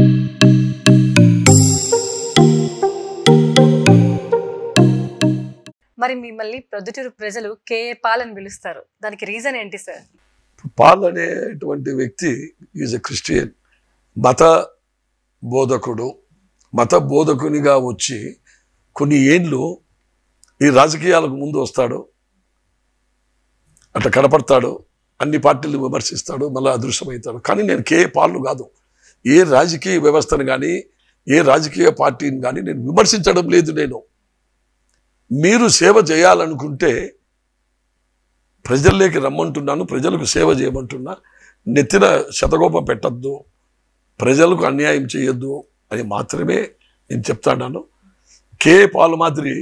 మరి మిమ్మల్ని ప్రొద్దుటూరు ప్రజలు కేఏ పాల్ అని పిలుస్తారు దానికి రీజన్ ఏంటి సార్ పాల్ అనేటువంటి వ్యక్తి ఈజ్ ఎ క్రిస్టియన్ మత బోధకుడు మత బోధకునిగా వచ్చి కొన్ని ఏండ్లు ఈ రాజకీయాలకు ముందు వస్తాడు అట్లా కనపడతాడు అన్ని పార్టీలు విమర్శిస్తాడు మళ్ళీ అదృశ్యమవుతాడు కానీ నేను కే పాల్ను కాదు ఏ రాజకీయ వ్యవస్థను కానీ ఏ రాజకీయ పార్టీని కానీ నేను విమర్శించడం లేదు నేను మీరు సేవ చేయాలనుకుంటే ప్రజల్లోకి రమ్మంటున్నాను ప్రజలకు సేవ చేయమంటున్నా నెత్తిన శతకోపం పెట్టద్దు ప్రజలకు అన్యాయం చేయొద్దు అని మాత్రమే నేను చెప్తాను కే పాలు మాదిరి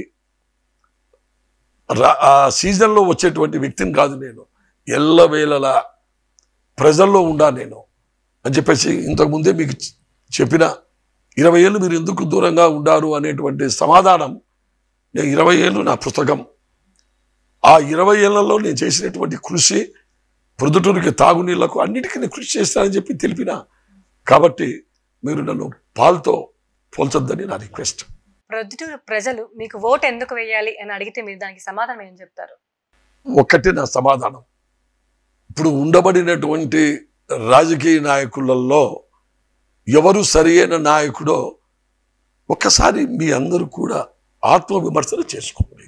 రా- ఆ సీజన్లో వచ్చేటువంటి వ్యక్తిని కాదు నేను ఎల్లవేళలా ప్రజల్లో ఉండా నేను అని చెప్పేసి ఇంతకుముందే మీకు చె- చెప్పిన ఇరవై ఏళ్ళు మీరు ఎందుకు దూరంగా ఉండారు అనేటువంటి సమాధానం నేను ఇరవై ఏళ్ళు నా పుస్తకం ఆ ఇరవై ఏళ్లలో నేను చేసినటువంటి కృషి ప్రొద్దుటూరికి తాగునీళ్లకు అన్నిటికీ నేను కృషి చేస్తానని చెప్పి తెలిపిన కాబట్టి మీరు నన్ను పాల్తో పోల్చొద్దని నా రిక్వెస్ట్ ప్రొద్దుటూరు ప్రజలు మీకు ఓటు ఎందుకు వేయాలి అని అడిగితే మీరు దానికి సమాధానం ఏం చెప్తారు ఒక్కటే నా సమాధానం ఇప్పుడు ఉండబడినటువంటి రాజకీయ నాయకులలో ఎవరు సరియైన నాయకుడో ఒక్కసారి మీ అందరూ కూడా ఆత్మవిమర్శన చేసుకోండి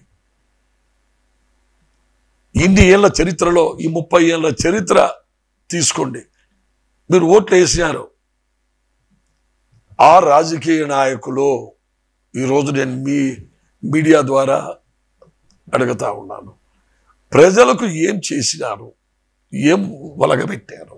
ఇన్ని ఏళ్ల చరిత్రలో ఈ ముప్పై ఏళ్ల చరిత్ర తీసుకోండి మీరు ఓట్లు వేసినారు ఆ రాజకీయ నాయకులు ఈరోజు నేను మీ మీడియా ద్వారా అడుగుతా ఉన్నాను ప్రజలకు ఏం చేసినారు ఏం వలగబెట్టారు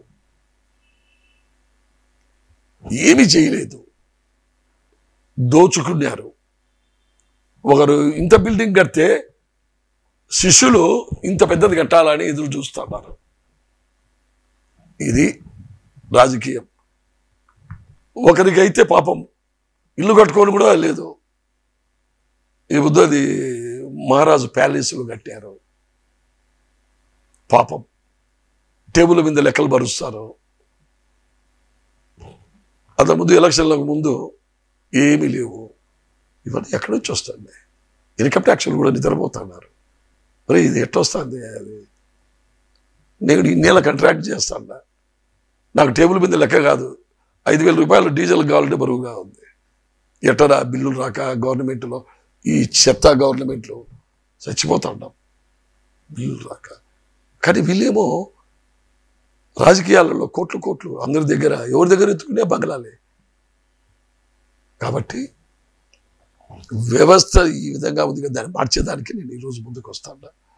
ఏమి చేయలేదు దోచుకున్నారు ఒకరు ఇంత బిల్డింగ్ కడితే శిష్యులు ఇంత పెద్దది కట్టాలని ఎదురు చూస్తున్నారు ఇది రాజకీయం ఒకరికైతే పాపం ఇల్లు కట్టుకొని కూడా లేదు ఈ బుద్ధది మహారాజు ప్యాలెస్లు కట్టారు పాపం టేబుల్ మీద లెక్కలు భరుస్తారు అంతకు ముందు ఎలక్షన్లకు ముందు ఏమీ లేవు ఇవన్నీ ఎక్కడి నుంచి వస్తుంది ఇన్కమ్ ట్యాక్స్లు కూడా నిద్రపోతున్నారు మరి ఇది ఎట్టొస్తుంది అది నేను ఈ నెల కాంట్రాక్ట్ చేస్తాను నాకు టేబుల్ మీద లెక్క కాదు ఐదు వేల రూపాయలు డీజిల్ కావాలంటే బరువుగా ఉంది ఎట్టరా బిల్లులు రాక గవర్నమెంట్లో ఈ చెత్త గవర్నమెంట్లో చచ్చిపోతా ఉన్నాం బిల్లులు రాక కానీ వీళ్ళేమో రాజకీయాలలో కోట్లు కోట్లు అందరి దగ్గర ఎవరి దగ్గర ఎత్తుకునే బంగ్లాలే కాబట్టి వ్యవస్థ ఈ విధంగా ఉంది కదా దాన్ని మార్చేదానికి నేను ఈరోజు ముందుకు వస్తాను